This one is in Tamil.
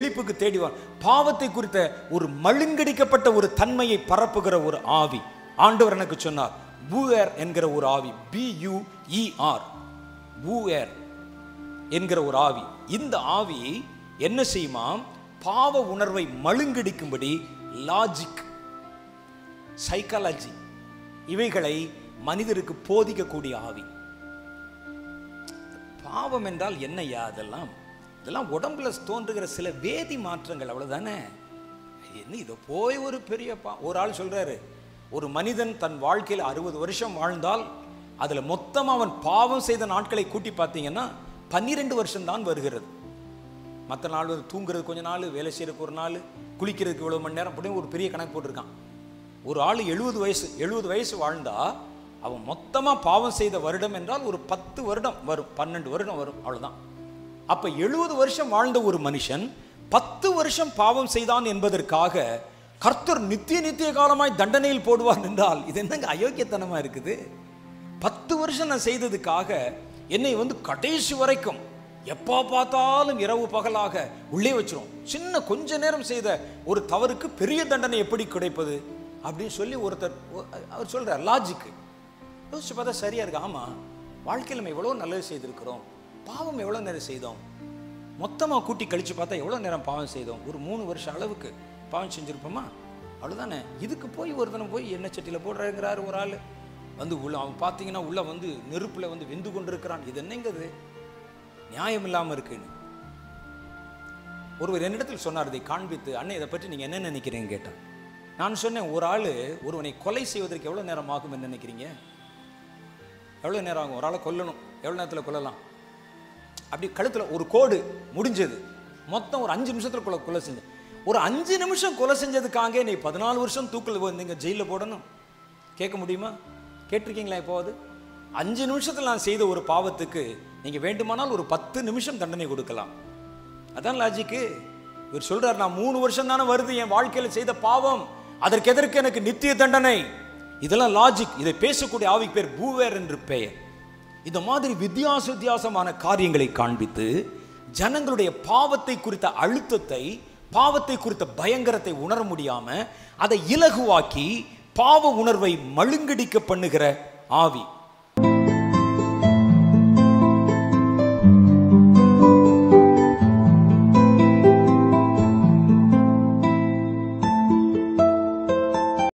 செழிப்புக்கு தேடி வா பாவத்தை குறித்த ஒரு மழுங்கடிக்கப்பட்ட ஒரு தன்மையை பரப்புகிற ஒரு ஆவி ஆண்டவர் எனக்கு சொன்னார் பூயர் என்கிற ஒரு ஆவி பி யூ ஆர் பூயர் என்கிற ஒரு ஆவி இந்த ஆவி என்ன செய்யுமா பாவ உணர்வை மழுங்கடிக்கும்படி லாஜிக் சைக்காலஜி இவைகளை மனிதருக்கு போதிக்கக்கூடிய ஆவி பாவம் என்றால் என்னையா அதெல்லாம் இதெல்லாம் உடம்புல தோன்றுகிற சில வேதி மாற்றங்கள் அவ்வளவுதானே என்ன இதை போய் ஒரு பெரிய பா ஒரு ஆள் சொல்றாரு ஒரு மனிதன் தன் வாழ்க்கையில் அறுபது வருஷம் வாழ்ந்தால் அதுல மொத்தம் அவன் பாவம் செய்த நாட்களை கூட்டி பார்த்தீங்கன்னா பன்னிரெண்டு வருஷம் தான் வருகிறது மற்ற நாள் வந்து தூங்குறது கொஞ்ச நாள் வேலை செய்யறதுக்கு ஒரு நாள் குளிக்கிறதுக்கு இவ்வளவு மணி நேரம் அப்படின்னு ஒரு பெரிய கணக்கு போட்டிருக்கான் ஒரு ஆள் எழுபது வயசு எழுபது வயசு வாழ்ந்தா அவன் மொத்தமா பாவம் செய்த வருடம் என்றால் ஒரு பத்து வருடம் வரும் பன்னெண்டு வருடம் வரும் அவ்வளவுதான் அப்ப எழுபது வருஷம் வாழ்ந்த ஒரு மனுஷன் பத்து வருஷம் பாவம் செய்தான் என்பதற்காக கர்த்தர் நித்திய நித்திய காலமாய் தண்டனையில் போடுவார் என்றால் இது என்னங்க அயோக்கியத்தனமா இருக்குது பத்து வருஷம் நான் செய்ததுக்காக என்னை வந்து கடைசி வரைக்கும் எப்போ பார்த்தாலும் இரவு பகலாக உள்ளே வச்சிரும் சின்ன கொஞ்ச நேரம் செய்த ஒரு தவறுக்கு பெரிய தண்டனை எப்படி கிடைப்பது அப்படின்னு சொல்லி ஒருத்தர் ஒ- அவர் சொல்றார் லாஜிக்கு யோசிச்சு பார்த்தா சரியா இருக்கு ஆமா வாழ்க்கையில் நம்ம எவ்வளோ நல்லது செய்திருக்கிறோம் பாவம் எவ்வளோ நேரம் செய்தோம் மொத்தமாக கூட்டி கழிச்சு பார்த்தா எவ்வளோ நேரம் பாவம் செய்தோம் ஒரு மூணு வருஷம் அளவுக்கு பாவம் செஞ்சிருப்போமா அவ்வளோதானே இதுக்கு போய் ஒருத்தனை போய் எண்ணெய் சட்டியில் போடுறாங்கிறாரு ஒரு ஆள் வந்து உள்ள அவன் பார்த்தீங்கன்னா உள்ள வந்து நெருப்பில் வந்து வெந்து கொண்டிருக்கிறான் இது என்னங்கிறது நியாயம் இல்லாமல் இருக்குன்னு ஒருவர் என்னிடத்தில் சொன்னார் இதை காண்பித்து அண்ணே இதை பற்றி நீங்கள் என்ன நினைக்கிறீங்க கேட்டான் நான் சொன்னேன் ஒரு ஆள் ஒருவனை கொலை செய்வதற்கு எவ்வளோ நேரம் ஆகும் என்று நினைக்கிறீங்க எவ்வளோ நேரம் ஆகும் ஒரு ஆளை கொல்லணும் எவ்வளோ நேரத்தில் கொல்லலாம் அப்படி கழுத்தில் ஒரு கோடு முடிஞ்சது மொத்தம் ஒரு அஞ்சு நிமிஷத்தில் கொலை கொலை செஞ்சேன் ஒரு அஞ்சு நிமிஷம் கொலை செஞ்சதுக்காக நீ பதினாலு வருஷம் தூக்கில் வந்தீங்க ஜெயிலில் போடணும் கேட்க முடியுமா கேட்டிருக்கீங்களா எப்போது அஞ்சு நிமிஷத்தில் நான் செய்த ஒரு பாவத்துக்கு நீங்கள் வேண்டுமானால் ஒரு பத்து நிமிஷம் தண்டனை கொடுக்கலாம் அதான் லாஜிக்கு இவர் சொல்றார் நான் மூணு வருஷம் தானே வருது என் வாழ்க்கையில் செய்த பாவம் அதற்கு எதற்கு எனக்கு நித்திய தண்டனை இதெல்லாம் லாஜிக் இதை பேசக்கூடிய ஆவிக்கு பேர் பூவேர் என்று பெயர் இந்த மாதிரி வித்தியாச வித்தியாசமான காரியங்களை காண்பித்து ஜனங்களுடைய பாவத்தை குறித்த அழுத்தத்தை பாவத்தை குறித்த பயங்கரத்தை உணர முடியாம அதை இலகுவாக்கி பாவ உணர்வை மழுங்கடிக்க பண்ணுகிற ஆவி